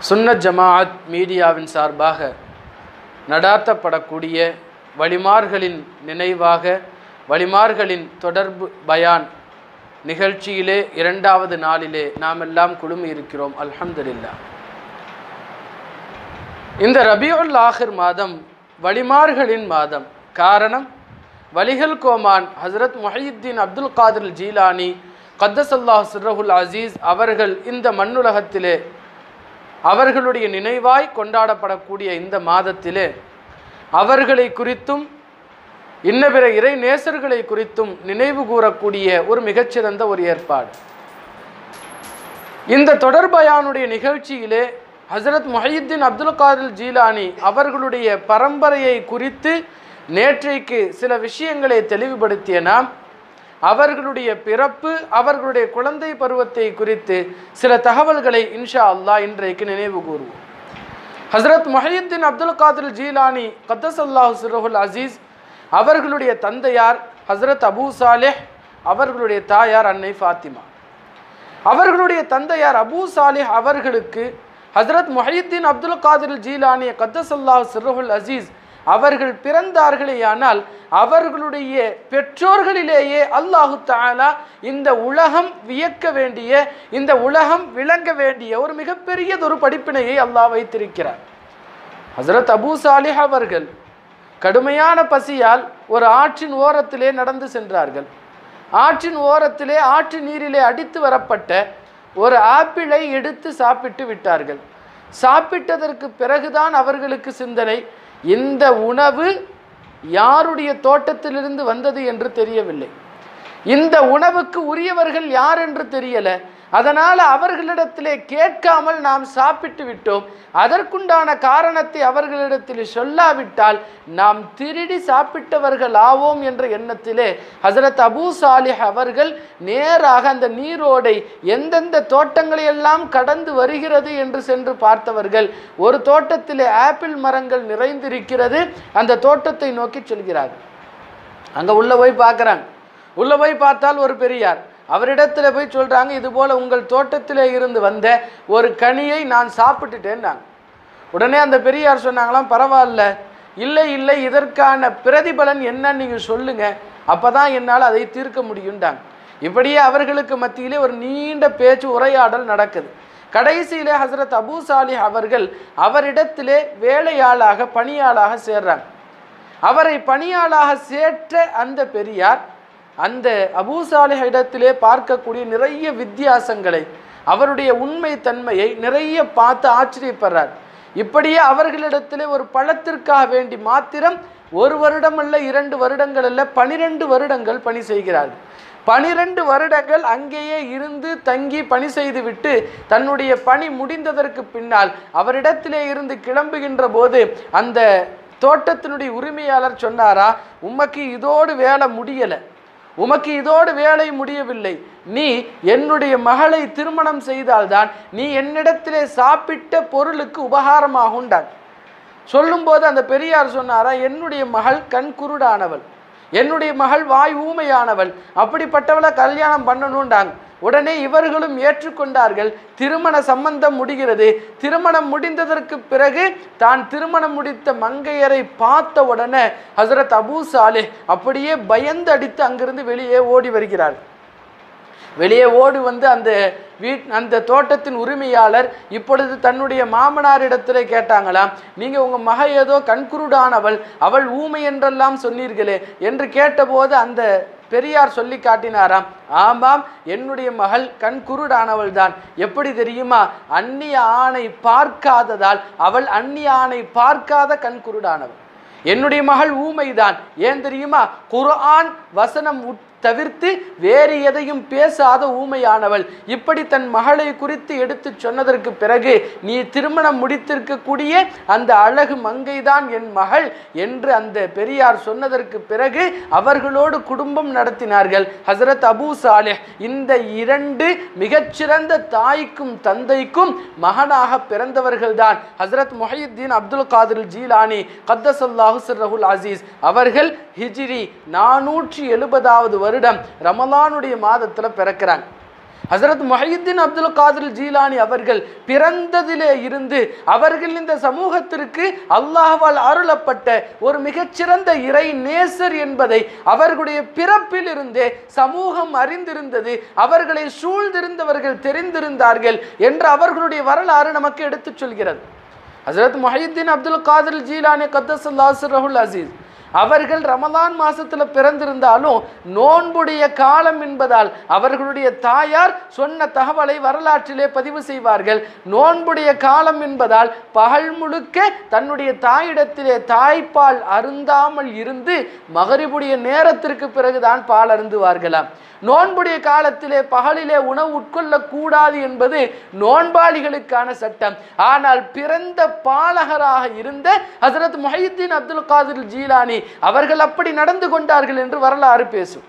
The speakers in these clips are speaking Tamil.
சுன்னத் ஜமாஅத் மீடியாவின் சார்பாக நடாத்தப்படக்கூடிய வழிமார்களின் நினைவாக வழிமார்களின் தொடர்பு பயான் நிகழ்ச்சியிலே இரண்டாவது நாளிலே நாம் எல்லாம் குழுமி இருக்கிறோம் அல்ஹம்துலில்லாஹ் இந்த ரபியுல் ஆஹிர் மாதம் வழிமார்களின் மாதம் காரணம் வலிகள் கோமான் ஹசரத் முஹியுத்தீன் அப்துல் காதிர் ஜீலானி கத்தசல்லாஹ் சிர்ரஹுல் அசீஸ் அவர்கள் இந்த மண்ணுலகத்திலே அவர்களுடைய நினைவாய் கொண்டாடப்படக்கூடிய இந்த மாதத்திலே அவர்களை குறித்தும் இன்ன பிற இறை நேசர்களை குறித்தும் நினைவு கூறக்கூடிய ஒரு மிகச்சிறந்த ஒரு ஏற்பாடு இந்த தொடர்பயானுடைய நிகழ்ச்சியிலே ஹசரத் முஹியுத்தீன் அப்துல் காதிர் ஜீலானி அவர்களுடைய பரம்பரையை குறித்து நேற்றைக்கு சில விஷயங்களை தெளிவுபடுத்திய நாம் அவர்களுடைய பிறப்பு அவர்களுடைய குழந்தை பருவத்தை குறித்து சில தகவல்களை இன்ஷா அல்லாஹ் இன்றைக்கு நினைவு கூறுவோம் ஹசரத் முஹியுத்தீன் அப்துல் காதிர் ஜீலானி கத்தஸ் அல்லாஹ் சிரஹுல் அசீஸ் அவர்களுடைய தந்தையார் ஹசரத் அபூ சாலேஹ் அவர்களுடைய தாயார் அன்னை ஃபாத்திமா அவர்களுடைய தந்தையார் அபூ சாலிஹ் அவர்களுக்கு ஹசரத் முஹியுத்தீன் அப்துல் காதிர் ஜீலானி கத்தஸ் அல்லாஹ் சிரஹுல் அசீஸ் அவர்கள் பிறந்தார்களேயானால் அவர்களுடைய பெற்றோர்களிலேயே அல்லாஹு தாலா இந்த உலகம் வியக்க வேண்டிய இந்த உலகம் விளங்க வேண்டிய ஒரு மிகப்பெரியதொரு படிப்பினையை அல்லாஹ் வைத்திருக்கிறார் ஹசரத் அபூ சாலிஹ் அவர்கள் கடுமையான பசியால் ஒரு ஆற்றின் ஓரத்திலே நடந்து சென்றார்கள் ஆற்றின் ஓரத்திலே ஆற்று நீரிலே அடித்து வரப்பட்ட ஒரு ஆப்பிளை எடுத்து சாப்பிட்டு விட்டார்கள் சாப்பிட்டதற்கு பிறகுதான் அவர்களுக்கு சிந்தனை இந்த உணவு யாருடைய தோட்டத்திலிருந்து வந்தது என்று தெரியவில்லை இந்த உணவுக்கு உரியவர்கள் யார் என்று தெரியல அதனால் அவர்களிடத்திலே கேட்காமல் நாம் சாப்பிட்டு விட்டோம் அதற்குண்டான காரணத்தை அவர்களிடத்தில் சொல்லாவிட்டால் நாம் திருடி சாப்பிட்டவர்கள் ஆவோம் என்ற எண்ணத்திலே ஹசரத் அபூ சாலிஹ் அவர்கள் நேராக அந்த நீரோடை எந்தெந்த தோட்டங்களை எல்லாம் கடந்து வருகிறது என்று சென்று பார்த்தவர்கள் ஒரு தோட்டத்திலே ஆப்பிள் மரங்கள் நிறைந்திருக்கிறது அந்த தோட்டத்தை நோக்கி செல்கிறார்கள் அங்கே உள்ளே போய் பார்க்குறாங்க உள்ளே போய் பார்த்தால் ஒரு பெரியார் அவரிடத்துல போய் சொல்கிறாங்க இது போல் உங்கள் தோட்டத்திலே இருந்து வந்த ஒரு கனியை நான் சாப்பிட்டுட்டேன்னாங்க உடனே அந்த பெரியார் சொன்னாங்களாம் பரவாயில்ல இல்லை இல்லை இதற்கான பிரதிபலன் என்னன்னு நீங்கள் சொல்லுங்கள் அப்போ தான் என்னால் அதை தீர்க்க முடியும்டாங்க இப்படியே அவர்களுக்கு மத்தியிலே ஒரு நீண்ட பேச்சு உரையாடல் நடக்குது கடைசியிலே ஹசரத் அபூ சாலிஹ் அவர்கள் அவரிடத்திலே வேலையாளாக பணியாளாக சேர்றாங்க அவரை பணியாளாக சேற்ற அந்த பெரியார் அந்த அபூசாலிஹ் இடத்திலே பார்க்கக்கூடிய நிறைய வித்தியாசங்களை அவருடைய உண்மை தன்மையை நிறைய பார்த்து ஆச்சரியப்படுறார் இப்படியே அவர்களிடத்திலே ஒரு பழத்திற்காக வேண்டி மாத்திரம் ஒரு வருடம் அல்ல இரண்டு வருடங்கள் அல்ல பனிரெண்டு வருடங்கள் பணி செய்கிறார்கள் பனிரெண்டு வருடங்கள் அங்கேயே இருந்து தங்கி பணி செய்துவிட்டு தன்னுடைய பணி முடிந்ததற்கு பின்னால் அவரிடத்திலே இருந்து கிளம்புகின்ற போது அந்த தோட்டத்தினுடைய உரிமையாளர் சொன்னாரா உமக்கு இதோடு வேலை முடியலை உமக்கு இதோடு வேலை முடியவில்லை நீ என்னுடைய மகளை திருமணம் செய்தால்தான் நீ என்னிடத்திலே சாப்பிட்ட பொருளுக்கு உபகாரமாகுண்டான் சொல்லும்போது அந்த பெரியார் சொன்னாரா என்னுடைய மகள் கண் குருடானவள் என்னுடைய மகள் வாய் ஊமையானவள் அப்படிப்பட்டவளை கல்யாணம் பண்ணணுண்டாங்க உடனே இவர்களும் ஏற்றுக்கொண்டார்கள் திருமண சம்பந்தம் முடிகிறது திருமணம் முடிந்ததற்கு பிறகு தான் திருமணம் முடித்த மங்கையரை பார்த்த உடனே ஹசரத் அபூ சாலே அப்படியே பயந்து அடித்து அங்கிருந்து வெளியே ஓடி வருகிறார் வெளியே ஓடி வந்து அந்த வீட் அந்த தோட்டத்தின் உரிமையாளர் இப்பொழுது தன்னுடைய மாமனாரிடத்தில் கேட்டாங்களாம் நீங்கள் உங்கள் மக ஏதோ கண்குருடானவள் அவள் ஊமை என்றெல்லாம் சொன்னீர்களே என்று கேட்டபோது அந்த பெரியார் சொல்லி காட்டினாராம் ஆமாம் என்னுடைய மகள் கண் குருடானவள் தான் எப்படி தெரியுமா அந்நிய ஆணை பார்க்காததால் அவள் அந்நிய ஆணை பார்க்காத கண் குருடானவள் என்னுடைய மகள் ஊமைதான் ஏன் தெரியுமா குர்ஆன் வசனம் உட் தவிர்த்து வேறு எதையும் பேசாத ஊமையானவள் இப்படி தன் மகளை குறித்து எடுத்து சொன்னதற்கு பிறகு நீ திருமணம் முடித்திருக்கக்கூடிய அந்த அழகு மங்கைதான் என் மகள் என்று அந்த பெரியார் சொன்னதற்கு பிறகு அவர்களோடு குடும்பம் நடத்தினார்கள் ஹசரத் அபூ சாலேஹ் இந்த இரண்டு மிகச்சிறந்த தாய்க்கும் தந்தைக்கும் மகனாக பிறந்தவர்கள்தான் ஹசரத் முஹியுத்தீன் அப்துல் காதிர் ஜீலானி கத்தசல்லாஹு சிர்ரஹுல் அசீஸ் அவர்கள் ஹிஜ்ரி நானூற்றி எழுபதாவது வருடம் ரமலானுடைய மாதத்தில் பிறக்கிறாங்க ஹசரத் மொஹியுத்தீன் அப்துல் காதிர் ஜீலானி அவர்கள் பிறந்ததிலே இருந்து அவர்கள் இந்த சமூகத்திற்கு அல்லாஹ்வால் அருளப்பட்ட ஒரு மிகச்சிறந்த இறை நேசர் என்பதை அவர்களுடைய பிறப்பில் இருந்தே சமூகம் அறிந்திருந்தது அவர்களை சூழ்ந்திருந்தவர்கள் தெரிந்திருந்தார்கள் என்று அவர்களுடைய வரலாறு நமக்கு எடுத்துச் சொல்கிறது ஹசரத் மொஹியுத்தீன் அப்துல் காதிர் ஜீலானி கத்தசல்லாசுரஹுல் அசீஸ் அவர்கள் ரமலான் மாசத்துல பிறந்திருந்தாலும் நோன்புடைய காலம் என்பதால் அவர்களுடைய தாயார் சொன்ன தகவலை வரலாற்றிலே பதிவு செய்வார்கள் நோன்புடைய காலம் என்பதால் பகல் முழுக்க தன்னுடைய தாயிடத்திலே தாய்ப்பால் அருந்தாமல் இருந்து மகரிபுடைய நேரத்திற்கு பிறகுதான் பால் அருந்துவார்களாம் நோன்புடைய காலத்திலே பகலிலே உணவு உட்கொள்ளக்கூடாது என்பது நோன்பாளிகளுக்கான சட்டம் ஆனால் பிறந்த பாலகராக இருந்த ஹசரத் மொஹித்தீன் அப்துல் காதிர் ஜீலானி அவர்கள் அப்படி நடந்து கொண்டார்கள் என்று வரலாறு பேசும்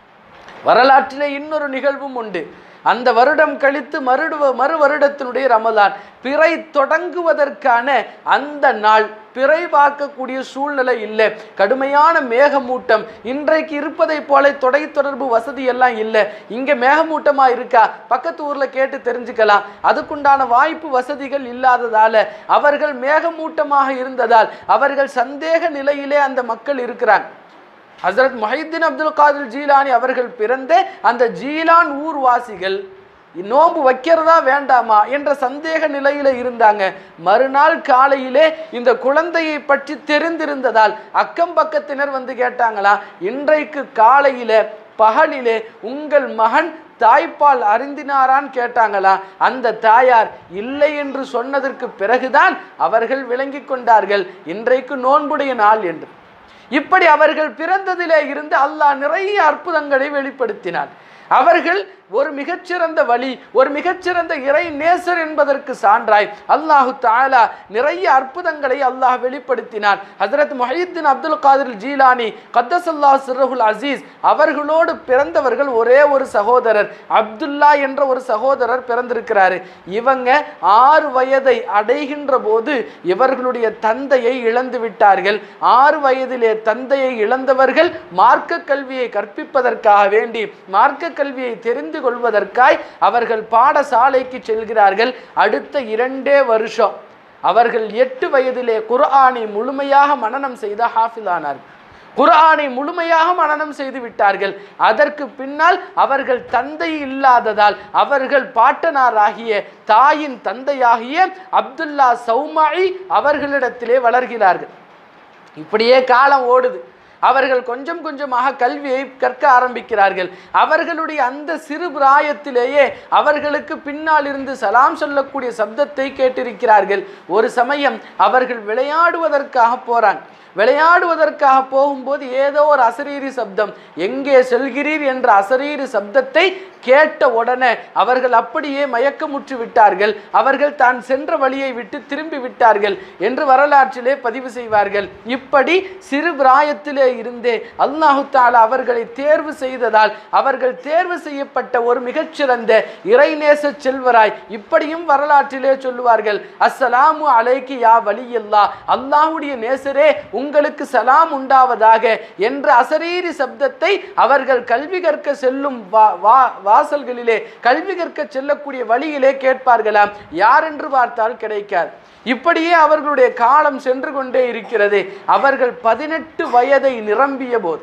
வரலாற்றிலே இன்னொரு நிகழ்வும் உண்டு அந்த வருடம் கழித்து மறுடுவ மறு வருடத்தினுடைய ரமலான் பிறை தொடங்குவதற்கான அந்த நாள் பிறை பார்க்கக்கூடிய சூழ்நிலை இல்லை கடுமையான மேகமூட்டம் இன்றைக்கு இருப்பதை போல தொடை தொடர்பு வசதி எல்லாம் இல்லை இங்கே மேகமூட்டமா இருக்கா பக்கத்து ஊர்ல கேட்டு தெரிஞ்சுக்கலாம் அதுக்குண்டான வாய்ப்பு வசதிகள் இல்லாததால அவர்கள் மேகமூட்டமாக இருந்ததால் அவர்கள் சந்தேக நிலையிலே அந்த மக்கள் இருக்கிறாங்க ஹசரத் மொஹித்தீன் அப்துல் காதிர் ஜீலானி அவர்கள் பிறந்த அந்த ஜீலான் ஊர்வாசிகள் நோன்பு வைக்கிறதா வேண்டாமா என்ற சந்தேக நிலையில இருந்தாங்க மறுநாள் காலையிலே இந்த குழந்தையை பற்றி தெரிந்திருந்ததால் அக்கம் பக்கத்தினர் வந்து கேட்டாங்களா இன்றைக்கு காலையில பகலிலே உங்கள் மகன் தாய்ப்பால் அறிந்தினாரான்னு கேட்டாங்களா அந்த தாயார் இல்லை என்று சொன்னதற்கு பிறகுதான் அவர்கள் விளங்கி கொண்டார்கள் இன்றைக்கு நோன்புடைய நாள் என்று இப்படி அவர்கள் பிறந்ததிலே இருந்து அல்லாஹ் நிறைய அற்புதங்களை வெளிப்படுத்தினார் அவர்கள் ஒரு மிகச்சிறந்த வழி ஒரு மிகச்சிறந்த இறை நேசர் என்பதற்கு சான்றாய் அல்லாஹு தாலா நிறைய அற்புதங்களை அல்லாஹ் வெளிப்படுத்தினார் ஹசரத் மொஹித்தீன் அப்துல் காதிர் ஜீலானி கத்தசல்லா சிறகுல் அசீஸ் அவர்களோடு பிறந்தவர்கள் ஒரே ஒரு சகோதரர் அப்துல்லா என்ற ஒரு சகோதரர் பிறந்திருக்கிறாரு இவங்க ஆறு வயதை அடைகின்ற போது இவர்களுடைய தந்தையை இழந்து விட்டார்கள் ஆறு வயதிலே தந்தையை இழந்தவர்கள் மார்க்க கல்வியை கற்பிப்பதற்காக வேண்டி மார்க்க கல்வியை தெரிந்து கொள்வதற்காய் அவர்கள் பாடசாலைக்கு செல்கிறார்கள் அடுத்த இரண்டே வருஷம் அவர்கள் எட்டு வயதிலே குர்ஆனை முழுமையாக மனனம் செய்த ஹாஃபிலானார்கள் குர்ஆனை முழுமையாக மனனம் செய்து விட்டார்கள் அதற்கு பின்னால் அவர்கள் தந்தை இல்லாததால் அவர்கள் பாட்டனாராகிய தாயின் தந்தையாகிய அப்துல்லா சௌமாயி அவர்களிடத்திலே வளர்கிறார்கள் இப்படியே காலம் ஓடுது அவர்கள் கொஞ்சம் கொஞ்சமாக கல்வியை கற்க ஆரம்பிக்கிறார்கள் அவர்களுடைய அந்த சிறு பிராயத்திலேயே அவர்களுக்கு பின்னால் இருந்து சலாம் சொல்லக்கூடிய சப்தத்தை கேட்டிருக்கிறார்கள் ஒரு சமயம் அவர்கள் விளையாடுவதற்காக போறாங்க விளையாடுவதற்காக போகும்போது ஏதோ ஒரு அசரீரி சப்தம் எங்கே செல்கிறீர் என்ற அசரீரி சப்தத்தை கேட்ட உடனே அவர்கள் அப்படியே மயக்கமுற்று விட்டார்கள் அவர்கள் தான் சென்ற வழியை விட்டு திரும்பி விட்டார்கள் என்று வரலாற்றிலே பதிவு செய்வார்கள் இப்படி சிறு பிராயத்திலே இருந்தே அல்லாஹு தாலா அவர்களை தேர்வு செய்ததால் அவர்கள் தேர்வு செய்யப்பட்ட ஒரு மிகச்சிறந்த இறைநேச செல்வராய் இப்படியும் வரலாற்றிலே சொல்லுவார்கள் அஸ்ஸலாமு அலைக்கு யா வலியல்லா அல்லாஹுடைய நேசரே உங்களுக்கு சலாம் உண்டாவதாக என்ற அசரீரி சப்தத்தை அவர்கள் கல்வி கற்க செல்லும் வா வா வாசல்களிலே கல்வி கற்க செல்லக்கூடிய வழியிலே கேட்பார்களாம் யார் என்று பார்த்தால் கிடைக்காது இப்படியே அவர்களுடைய காலம் சென்று கொண்டே இருக்கிறது அவர்கள் பதினெட்டு வயதை நிரம்பிய போது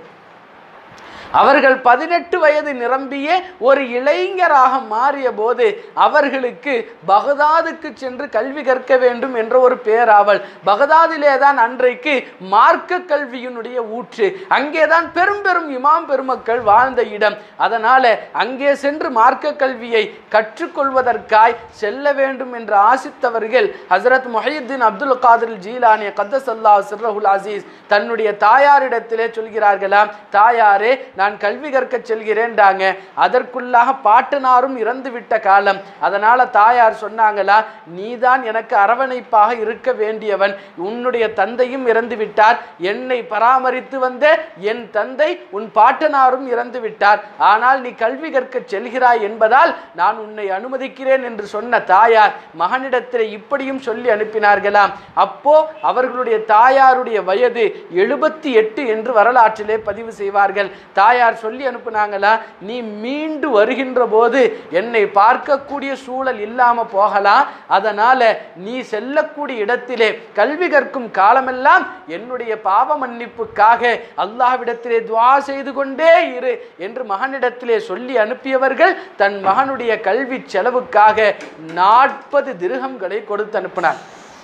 அவர்கள் பதினெட்டு வயது நிரம்பிய ஒரு இளைஞராக மாறிய போது அவர்களுக்கு பகதாதுக்கு சென்று கல்வி கற்க வேண்டும் என்ற ஒரு பேராவல் பகதாதிலே தான் அன்றைக்கு மார்க்க கல்வியினுடைய ஊற்று அங்கேதான் பெரும் பெரும் இமாம் பெருமக்கள் வாழ்ந்த இடம் அதனால அங்கே சென்று மார்க்க கல்வியை கற்றுக்கொள்வதற்காய் செல்ல வேண்டும் என்று ஆசித்தவர்கள் ஹசரத் முஹியுத்தீன் அப்துல் காதிர் ஜீலானி கத்தசல்லா சிர்ரஹுல் அசீஸ் தன்னுடைய தாயாரிடத்திலே சொல்கிறார்களாம் தாயாரே நான் கல்வி கற்க செல்கிறேன்டாங்க அதற்குள்ளாக பாட்டனாரும் இறந்து விட்ட காலம் அதனால தாயார் சொன்னாங்களா நீதான் எனக்கு அரவணைப்பாக இருக்க வேண்டியவன் உன்னுடைய தந்தையும் இறந்து விட்டார் என்னை பராமரித்து வந்த என் தந்தை உன் பாட்டனாரும் இறந்து விட்டார் ஆனால் நீ கல்வி கற்க செல்கிறாய் என்பதால் நான் உன்னை அனுமதிக்கிறேன் என்று சொன்ன தாயார் மகனிடத்தில் இப்படியும் சொல்லி அனுப்பினார்களாம் அப்போ அவர்களுடைய தாயாருடைய வயது எழுபத்தி எட்டு என்று வரலாற்றிலே பதிவு செய்வார்கள் தாயார் தாயார் சொல்லி அனுப்புனாங்களா நீ மீண்டு வருகின்ற போது என்னை பார்க்கக்கூடிய சூழல் இல்லாம போகலாம் அதனால நீ செல்லக்கூடிய இடத்திலே கல்வி கற்கும் காலமெல்லாம் என்னுடைய பாவ மன்னிப்புக்காக அல்லாஹ்விடத்திலே துவா செய்து கொண்டே இரு என்று மகனிடத்திலே சொல்லி அனுப்பியவர்கள் தன் மகனுடைய கல்வி செலவுக்காக நாற்பது திருகங்களை கொடுத்து அனுப்பினார்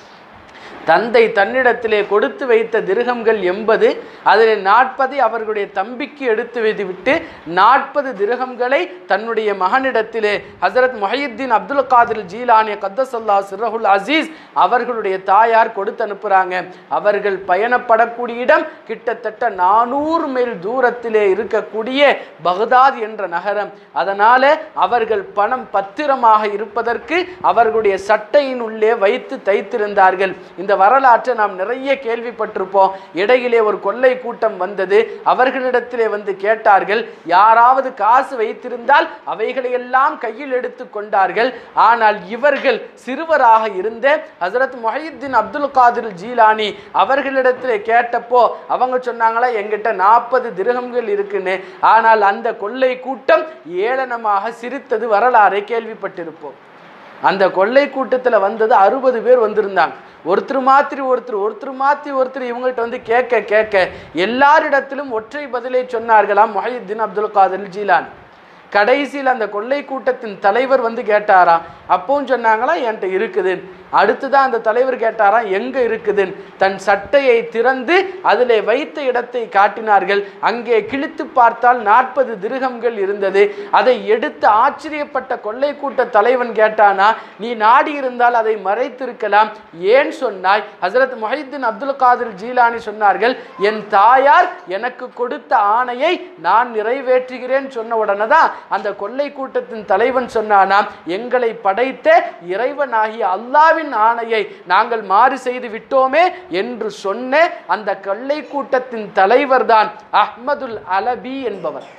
தந்தை தன்னிடத்திலே கொடுத்து வைத்த திருகங்கள் எண்பது அதில் நாற்பதை அவர்களுடைய தம்பிக்கு எடுத்து வைத்துவிட்டு நாற்பது திருகங்களை தன்னுடைய மகனிடத்திலே ஹசரத் மொஹியுத்தீன் அப்துல் காதிர் ஜீலானிய கத்தசல்லா சிரஹுல் அசீஸ் அவர்களுடைய தாயார் கொடுத்து அனுப்புகிறாங்க அவர்கள் பயணப்படக்கூடிய இடம் கிட்டத்தட்ட நானூறு மைல் தூரத்திலே இருக்கக்கூடிய பகதாத் என்ற நகரம் அதனால அவர்கள் பணம் பத்திரமாக இருப்பதற்கு அவர்களுடைய சட்டையின் உள்ளே வைத்து தைத்திருந்தார்கள் இந்த வரலாற்றை நாம் நிறைய கேள்விப்பட்டிருப்போம் இடையிலே ஒரு கொள்ளை கூட்டம் வந்தது அவர்களிடத்திலே வந்து கேட்டார்கள் யாராவது காசு வைத்திருந்தால் அவைகளையெல்லாம் கையில் எடுத்து கொண்டார்கள் ஆனால் இவர்கள் சிறுவராக இருந்த ஹசரத் மொஹியுத்தீன் அப்துல் காதிர் ஜீலானி அவர்களிடத்திலே கேட்டப்போ அவங்க சொன்னாங்களா எங்கிட்ட நாற்பது திருகங்கள் இருக்குன்னு ஆனால் அந்த கொள்ளை கூட்டம் ஏளனமாக சிரித்தது வரலாறை கேள்விப்பட்டிருப்போம் அந்த கொள்ளை கூட்டத்தில் வந்தது அறுபது பேர் வந்திருந்தாங்க ஒருத்தர் மாத்திரி ஒருத்தர் ஒருத்தர் மாற்றி ஒருத்தர் இவங்கள்ட்ட வந்து கேட்க கேட்க எல்லாரிடத்திலும் ஒற்றை பதிலை சொன்னார்களாம் மொஹியுத்தீன் அப்துல் காதர் ஜீலான் கடைசியில் அந்த கொள்ளை கூட்டத்தின் தலைவர் வந்து கேட்டாராம் அப்பவும் சொன்னாங்களா என்கிட்ட இருக்குது அடுத்துதான் அந்த தலைவர் கேட்டாராம் எங்க இருக்குதுன்னு தன் சட்டையை திறந்து அதிலே வைத்த இடத்தை காட்டினார்கள் அங்கே கிழித்து பார்த்தால் நாற்பது திருகங்கள் இருந்தது அதை எடுத்து ஆச்சரியப்பட்ட கொள்ளை கூட்ட தலைவன் கேட்டானா நீ நாடி இருந்தால் அதை மறைத்திருக்கலாம் ஏன் சொன்னாய் ஹசரத் மொஹித்தீன் அப்துல் காதிர் ஜீலானி சொன்னார்கள் என் தாயார் எனக்கு கொடுத்த ஆணையை நான் நிறைவேற்றுகிறேன் சொன்ன உடனே தான் அந்த கொள்ளை கூட்டத்தின் தலைவன் சொன்னானா எங்களை படைத்த இறைவனாகிய அல்லாவின் ஆணையை நாங்கள் மாறு செய்து விட்டோமே என்று சொன்ன அந்த கொள்ளை கூட்டத்தின் தலைவர் தான் அஹ்மதுல் அலபி என்பவர்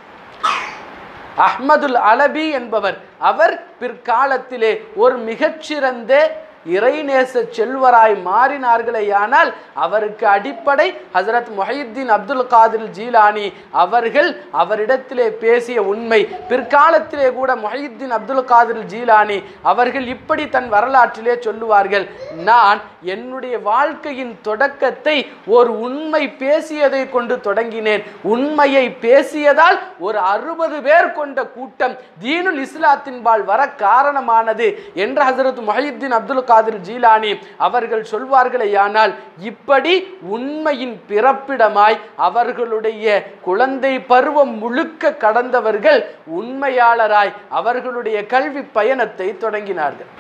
அஹ்மதுல் அலபி என்பவர் அவர் பிற்காலத்திலே ஒரு மிகச்சிறந்த இறைநேச செல்வராய் மாறினார்களேயானால் அவருக்கு அடிப்படை ஹசரத் மொஹியுத்தீன் அப்துல் காதிர் ஜீலானி அவர்கள் அவரிடத்திலே பேசிய உண்மை பிற்காலத்திலே கூட மொஹியுத்தீன் அப்துல் காதிர் ஜீலானி அவர்கள் இப்படி தன் வரலாற்றிலே சொல்லுவார்கள் நான் என்னுடைய வாழ்க்கையின் தொடக்கத்தை ஒரு உண்மை பேசியதை கொண்டு தொடங்கினேன் உண்மையை பேசியதால் ஒரு அறுபது பேர் கொண்ட கூட்டம் தீனுல் இஸ்லாத்தின்பால் வர காரணமானது என்று ஹசரத் மொஹியுத்தீன் அப்துல் காதிர் ஜீலானி அவர்கள் சொல்வார்களேயானால் இப்படி உண்மையின் பிறப்பிடமாய் அவர்களுடைய குழந்தை பருவம் முழுக்க கடந்தவர்கள் உண்மையாளராய் அவர்களுடைய கல்வி பயணத்தை தொடங்கினார்கள்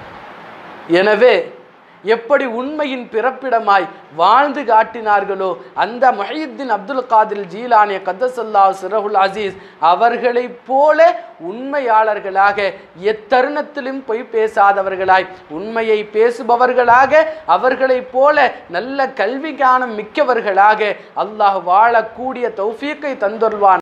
எனவே எப்படி உண்மையின் பிறப்பிடமாய் வாழ்ந்து காட்டினார்களோ அந்த மொஹியுத்தீன் அப்துல் காதிர் ஜீலானிய கத்தசல்லா சிரஹுல் அசீஸ் அவர்களைப் போல உண்மையாளர்களாக எத்தருணத்திலும் பொய் பேசாதவர்களாய் உண்மையை பேசுபவர்களாக அவர்களைப் போல நல்ல கல்வி ஞானம் மிக்கவர்களாக அல்லாஹ் வாழக்கூடிய தௌஃபீக்கை தந்தொருவான்